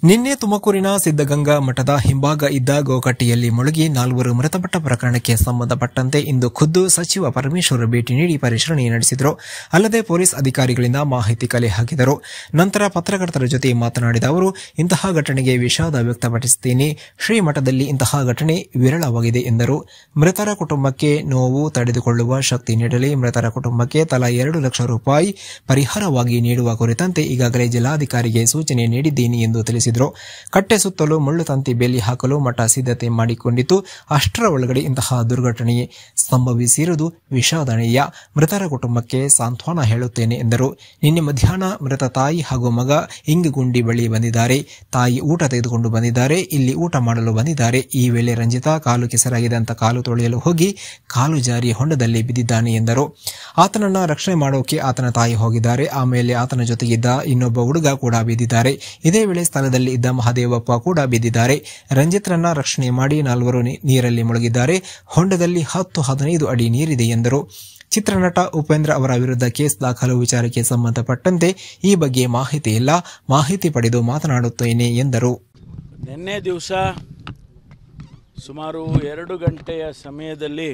ನಿನ್ನೆ ತುಮಕೂರಿನ ಸಿದ್ದಗಂಗಾ ಮಠದ ಹಿಂಭಾಗ ಇದ್ದ ಗೋಕಟ್ಟಿಯಲ್ಲಿ ಮುಳುಗಿ ನಾಲ್ವರು ಮೃತಪಟ್ಟ ಪ್ರಕರಣಕ್ಕೆ ಸಂಬಂಧಪಟ್ಟಂತೆ ಇಂದು ಖುದ್ದು ಸಚಿವ ಪರಮೇಶ್ವರ್ ಭೇಟಿ ನೀಡಿ ಪರಿಶೀಲನೆ ನಡೆಸಿದರು ಅಲ್ಲದೆ ಪೊಲೀಸ್ ಅಧಿಕಾರಿಗಳಿಂದ ಮಾಹಿತಿ ಕಲೆ ಹಾಕಿದರು ನಂತರ ಪತ್ರಕರ್ತರ ಜೊತೆ ಮಾತನಾಡಿದ ಅವರು ಇಂತಹ ಘಟನೆಗೆ ವಿಷಾದ ವ್ಯಕ್ತಪಡಿಸುತ್ತೇನೆ ಶ್ರೀಮಠದಲ್ಲಿ ಇಂತಹ ಘಟನೆ ವಿರಳವಾಗಿದೆ ಎಂದರು ಮೃತರ ಕುಟುಂಬಕ್ಕೆ ನೋವು ತಡೆದುಕೊಳ್ಳುವ ಶಕ್ತಿ ನೀಡಲಿ ಮೃತರ ಕುಟುಂಬಕ್ಕೆ ತಲಾ ಎರಡು ಲಕ್ಷ ರೂಪಾಯಿ ಪರಿಹಾರವಾಗಿ ನೀಡುವ ಕುರಿತಂತೆ ಈಗಾಗಲೇ ಜಿಲ್ಲಾಧಿಕಾರಿಗೆ ಸೂಚನೆ ನೀಡಿದ್ದೇನೆ ಎಂದು ತಿಳಿಸಿದರು ಕಟ್ಟೆ ಸುತ್ತಲೂ ಮುಳ್ಳು ತಂತಿ ಬೇಲಿ ಹಾಕಲು ಮಠ ಸಿದ್ಧತೆ ಮಾಡಿಕೊಂಡಿತ್ತು ಅಷ್ಟರ ಒಳಗಡೆ ಇಂತಹ ದುರ್ಘಟನೆ ಸಂಭವಿಸಿರುವುದು ವಿಷಾದನೀಯ ಮೃತರ ಕುಟುಂಬಕ್ಕೆ ಸಾಂತ್ವನ ಹೇಳುತ್ತೇನೆ ಎಂದರು ನಿನ್ನೆ ಮಧ್ಯಾಹ್ನ ಮೃತ ತಾಯಿ ಹಾಗೂ ಮಗ ಇಂಗುಗುಂಡಿ ಬಳಿ ಬಂದಿದ್ದಾರೆ ತಾಯಿ ಊಟ ತೆಗೆದುಕೊಂಡು ಬಂದಿದ್ದಾರೆ ಇಲ್ಲಿ ಊಟ ಮಾಡಲು ಬಂದಿದ್ದಾರೆ ಈ ವೇಳೆ ರಂಜಿತಾ ಕಾಲು ಕೆಸರಾಗಿದೆ ಅಂತ ಕಾಲು ತೊಳೆಯಲು ಹೋಗಿ ಕಾಲು ಜಾರಿ ಹೊಂಡದಲ್ಲಿ ಬಿದ್ದಿದ್ದಾನೆ ಎಂದರು ಆತನನ್ನ ರಕ್ಷಣೆ ಮಾಡೋಕೆ ಆತನ ತಾಯಿ ಹೋಗಿದ್ದಾರೆ ಆಮೇಲೆ ಆತನ ಜೊತೆಗಿದ್ದ ಇನ್ನೊಬ್ಬ ಹುಡುಗ ಕೂಡ ಬಿದ್ದಿದ್ದಾರೆ ಇದೇ ವೇಳೆ ಸ್ಥಳದಲ್ಲಿ ಇದ್ದ ಮಹದೇವಪ್ಪ ಕೂಡ ಬಿದ್ದಿದ್ದಾರೆ ರಂಜಿತ್ರನ್ನ ರಕ್ಷಣೆ ಮಾಡಿ ನಾಲ್ವರು ನೀ- ನೀರಲ್ಲಿ ಮುಳುಗಿದ್ದಾರೆ ಹೊಂಡದಲ್ಲಿ ಹತ್ತು ಹದಿನೈದು ಅಡಿ ನೀರಿದೆ ಎಂದರು ಚಿತ್ರನಟ ಉಪೇಂದ್ರ ಅವರ ವಿರುದ್ಧ ಕೇಸ್ ದಾಖಲು ವಿಚಾರಕ್ಕೆ ಸಂಬಂಧಪಟ್ಟಂತೆ ಈ ಬಗ್ಗೆ ಮಾಹಿತಿ ಇಲ್ಲ ಮಾಹಿತಿ ಪಡೆದು ಮಾತನಾಡುತ್ತೇನೆ ಎಂದರು ನಿನ್ನೆ ದಿವಸ ಸುಮಾರು ಎರಡು ಗಂಟೆಯ ಸಮಯದಲ್ಲಿ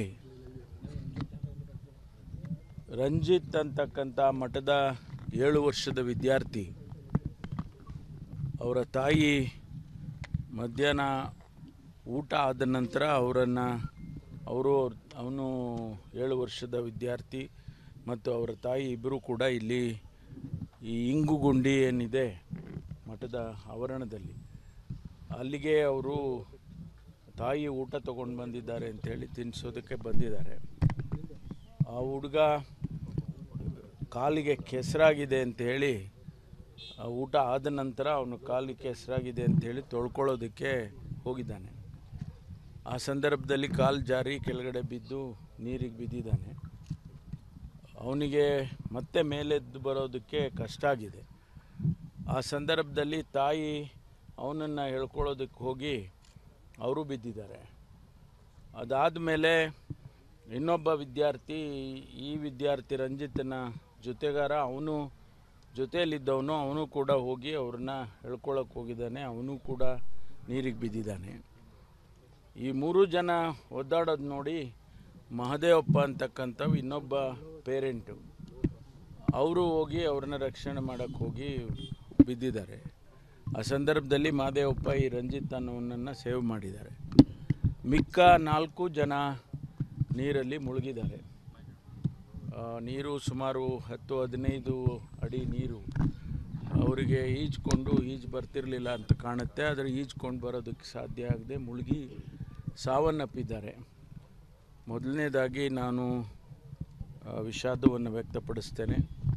ರಂಜಿತ್ ಅಂತಕ್ಕಂಥ ಮಠದ ಏಳು ವರ್ಷದ ವಿದ್ಯಾರ್ಥಿ ಅವರ ತಾಯಿ ಮಧ್ಯಾಹ್ನ ಊಟ ಆದ ನಂತರ ಅವರನ್ನು ಅವರು ಅವನು ಏಳು ವರ್ಷದ ವಿದ್ಯಾರ್ಥಿ ಮತ್ತು ಅವರ ತಾಯಿ ಇಬ್ಬರು ಕೂಡ ಇಲ್ಲಿ ಈ ಇಂಗುಗುಂಡಿ ಏನಿದೆ ಮಠದ ಆವರಣದಲ್ಲಿ ಅಲ್ಲಿಗೆ ಅವರು ತಾಯಿ ಊಟ ತಗೊಂಡು ಬಂದಿದ್ದಾರೆ ಅಂತೇಳಿ ತಿನ್ನಿಸೋದಕ್ಕೆ ಬಂದಿದ್ದಾರೆ ಆ ಹುಡುಗ ಕಾಲಿಗೆ ಕೆಸರಾಗಿದೆ ಅಂತ ಹೇಳಿ ಆ ಊಟ ಆದ ನಂತರ ಅವನು ಕಾಲಿಗೆ ಕೆಸರಾಗಿದೆ ಅಂತೇಳಿ ತೊಳ್ಕೊಳ್ಳೋದಕ್ಕೆ ಹೋಗಿದ್ದಾನೆ ಆ ಸಂದರ್ಭದಲ್ಲಿ ಕಾಲು ಜಾರಿ ಕೆಳಗಡೆ ಬಿದ್ದು ನೀರಿಗೆ ಬಿದ್ದಿದ್ದಾನೆ ಅವನಿಗೆ ಮತ್ತೆ ಮೇಲೆದ್ದು ಬರೋದಕ್ಕೆ ಕಷ್ಟ ಆಗಿದೆ ಆ ಸಂದರ್ಭದಲ್ಲಿ ತಾಯಿ ಅವನನ್ನು ಹೇಳ್ಕೊಳ್ಳೋದಕ್ಕೆ ಹೋಗಿ ಅವರು ಬಿದ್ದಿದ್ದಾರೆ ಅದಾದ ಮೇಲೆ ಇನ್ನೊಬ್ಬ ವಿದ್ಯಾರ್ಥಿ ಈ ವಿದ್ಯಾರ್ಥಿ ರಂಜಿತನ ಜೊತೆಗಾರ ಅವನು ಜೊತೆಯಲ್ಲಿದ್ದವನು ಅವನು ಕೂಡ ಹೋಗಿ ಅವ್ರನ್ನ ಹೇಳ್ಕೊಳಕ್ಕೆ ಹೋಗಿದ್ದಾನೆ ಅವನು ಕೂಡ ನೀರಿಗೆ ಬಿದ್ದಿದ್ದಾನೆ ಈ ಮೂರು ಜನ ಒದ್ದಾಡೋದು ನೋಡಿ ಮಹದೇವಪ್ಪ ಅಂತಕ್ಕಂಥವು ಇನ್ನೊಬ್ಬ ಪೇರೆಂಟು ಅವರು ಹೋಗಿ ಅವ್ರನ್ನ ರಕ್ಷಣೆ ಮಾಡೋಕ್ಕೆ ಹೋಗಿ ಬಿದ್ದಿದ್ದಾರೆ ಆ ಸಂದರ್ಭದಲ್ಲಿ ಮಹದೇವಪ್ಪ ಈ ರಂಜಿತ್ ಅನ್ನೋನನ್ನು ಸೇವ್ ಮಾಡಿದ್ದಾರೆ ಮಿಕ್ಕ ನಾಲ್ಕು ಜನ ನೀರಲ್ಲಿ ಮುಳುಗಿದ್ದಾರೆ ಆ, ನೀರು ಸುಮಾರು ಹತ್ತು ಹದಿನೈದು ಅಡಿ ನೀರು ಅವರಿಗೆ ಈಜ್ಕೊಂಡು ಈಜು ಬರ್ತಿರಲಿಲ್ಲ ಅಂತ ಕಾಣುತ್ತೆ ಆದರೆ ಈಜ್ಕೊಂಡು ಬರೋದಕ್ಕೆ ಸಾಧ್ಯ ಆಗದೆ ಮುಳುಗಿ ಸಾವನ್ನಪ್ಪಿದ್ದಾರೆ ಮೊದಲನೇದಾಗಿ ನಾನು ಆ, ವಿಷಾದವನ್ನು ವ್ಯಕ್ತಪಡಿಸ್ತೇನೆ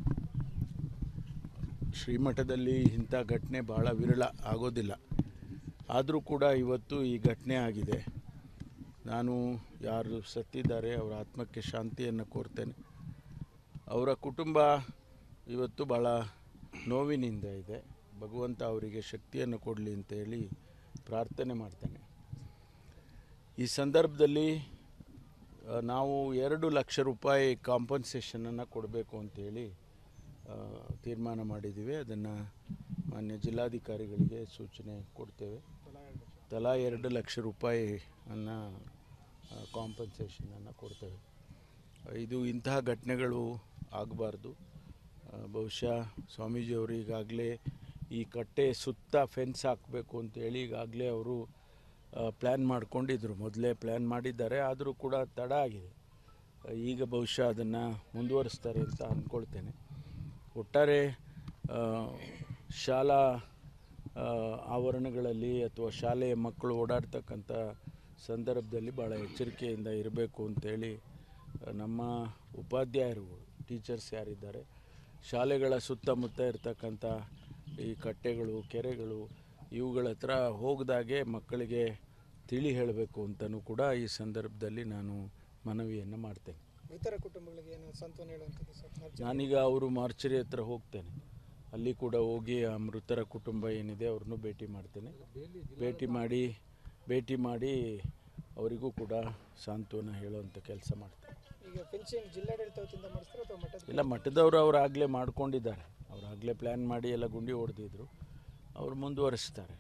ಶ್ರೀಮಠದಲ್ಲಿ ಇಂಥ ಘಟನೆ ಬಹಳ ವಿರಳ ಆಗೋದಿಲ್ಲ ಆದರೂ ಕೂಡ ಇವತ್ತು ಈ ಘಟನೆ ಆಗಿದೆ ನಾನು ಯಾರು ಸತ್ತಿದ್ದಾರೆ ಅವರ ಆತ್ಮಕ್ಕೆ ಶಾಂತಿಯನ್ನು ಕೋರ್ತೇನೆ ಅವರ ಕುಟುಂಬ ಇವತ್ತು ಭಾಳ ನೋವಿನಿಂದ ಇದೆ ಭಗವಂತ ಅವರಿಗೆ ಶಕ್ತಿಯನ್ನು ಕೊಡಲಿ ಅಂತೇಳಿ ಪ್ರಾರ್ಥನೆ ಮಾಡ್ತೇನೆ ಈ ಸಂದರ್ಭದಲ್ಲಿ ಆ, ನಾವು ಎರಡು ಲಕ್ಷ ರೂಪಾಯಿ ಕಾಂಪನ್ಸೇಷನನ್ನು ಕೊಡಬೇಕು ಅಂತೇಳಿ ಆ, ತೀರ್ಮಾನ ಮಾಡಿದ್ದೀವಿ ಅದನ್ನು ಮಾನ್ಯ ಜಿಲ್ಲಾಧಿಕಾರಿಗಳಿಗೆ ಸೂಚನೆ ಕೊಡ್ತೇವೆ ತಲಾ ಎರಡು ಲಕ್ಷ ರೂಪಾಯಿ ಅನ್ನ ಕಾಂಪನ್ಸೇಷನನ್ನು ಕೊಡ್ತೇವೆ ಇದು ಇಂತಹ ಘಟನೆಗಳು ಆಗಬಾರ್ದು ಬಹುಶಃ ಸ್ವಾಮೀಜಿಯವರು ಈಗಾಗಲೇ ಈ ಕಟ್ಟೆ ಸುತ್ತ ಫೆನ್ಸ್ ಹಾಕಬೇಕು ಅಂತೇಳಿ ಈಗಾಗಲೇ ಅವರು ಪ್ಲ್ಯಾನ್ ಮಾಡ್ಕೊಂಡಿದ್ರು ಮೊದಲೇ ಪ್ಲ್ಯಾನ್ ಮಾಡಿದ್ದಾರೆ ಆದರೂ ಕೂಡ ತಡ ಆಗಿದೆ ಆ, ಈಗ ಬಹುಶಃ ಅದನ್ನು ಮುಂದುವರಿಸ್ತಾರೆ ಅಂತ ಅಂದ್ಕೊಳ್ತೇನೆ ಒಟ್ಟಾರೆ ಆ, ಶಾಲಾ ಆ, ಆವರಣಗಳಲ್ಲಿ ಅಥವಾ ಶಾಲೆಯ ಮಕ್ಕಳು ಓಡಾಡ್ತಕ್ಕಂಥ ಸಂದರ್ಭದಲ್ಲಿ ಭಾಳ ಎಚ್ಚರಿಕೆಯಿಂದ ಇರಬೇಕು ಅಂತೇಳಿ ಆ, ನಮ್ಮ ಉಪಾಧ್ಯಾಯರುಗಳು ಟೀಚರ್ಸ್ ಯಾರಿದ್ದಾರೆ ಶಾಲೆಗಳ ಸುತ್ತಮುತ್ತ ಇರತಕ್ಕಂಥ ಈ ಕಟ್ಟೆಗಳು ಕೆರೆಗಳು ಇವುಗಳ ಹತ್ರ ಹೋಗದಾಗೆ ಮಕ್ಕಳಿಗೆ ತಿಳಿ ಹೇಳಬೇಕು ಅಂತಲೂ ಕೂಡ ಈ ಸಂದರ್ಭದಲ್ಲಿ ನಾನು ಮನವಿಯನ್ನು ಮಾಡ್ತೇನೆ ಮೃತರ ಕುಟುಂಬಗಳಿಗೆ ಏನು ಸಾಂತ್ವನ ಹೇಳುವಂಥದ್ದು ಸರ್ ಮಾರ್ಚ್ ನಾನೀಗ ಅವರು ಮಾರ್ಚರಿ ಹತ್ರ ಹೋಗ್ತೇನೆ ಅಲ್ಲಿ ಕೂಡ ಹೋಗಿ ಆ ಮೃತರ ಕುಟುಂಬ ಏನಿದೆ ಅವ್ರನ್ನೂ ಭೇಟಿ ಮಾಡ್ತೇನೆ ಭೇಟಿ ಮಾಡಿ ಭೇಟಿ ಮಾಡಿ ಅವರಿಗೂ ಕೂಡ ಸಾಂತ್ವನ ಹೇಳುವಂಥ ಕೆಲಸ ಮಾಡ್ತೇನೆ ಈಗ ಫೆನ್ಸಿಂಗ್ ಜಿಲ್ಲಾಡಳಿತ ವತಿಯಿಂದ ಮಾಡಿಸ್ತಾರೆ ಅಥವಾ ಮಠದ ಇಲ್ಲ ಮಠದವರು ಅವ್ರು ಆಗಲೇ ಮಾಡ್ಕೊಂಡಿದ್ದಾರೆ ಅವ್ರು ಆಗಲೇ ಪ್ಲ್ಯಾನ್ ಮಾಡಿ ಎಲ್ಲ ಗುಂಡಿ ಹೊಡೆದಿದ್ರು ಅವ್ರು ಮುಂದುವರಿಸ್ತಾರೆ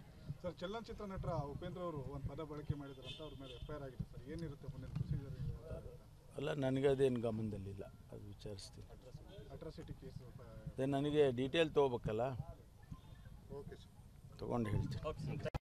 ಸರ್ ಚಲನಚಿತ್ರ ನಟರ ಉಪೇಂದ್ರ ಅವರು ಒಂದು ಪದ ಬಳಕೆ ಮಾಡಿದ್ರು ಅಂತ ಅವ್ರ ಮೇಲೆ ಎಫ್ ಐ ಆರ್ ಆಗಿದೆ ಸರ್ ಏನಿರುತ್ತೆ ಮುಂದಿನ ಪ್ರೊಸೀಜರ್ ಅಲ್ಲ ನನಗೆ ಅದೇನು ಗಮನದಲ್ಲಿಲ್ಲ ಅದು ವಿಚಾರಿಸ್ತೀನಿ ಅಟ್ರಾಸಿಟಿ ಕೇಸ್ ಅದೇ ನನಗೆ ಡೀಟೇಲ್ ತೊಗೋಬೇಕಲ್ಲ ಓಕೆ ಸರ್ ತೊಗೊಂಡು ಹೇಳ್ತೀನಿ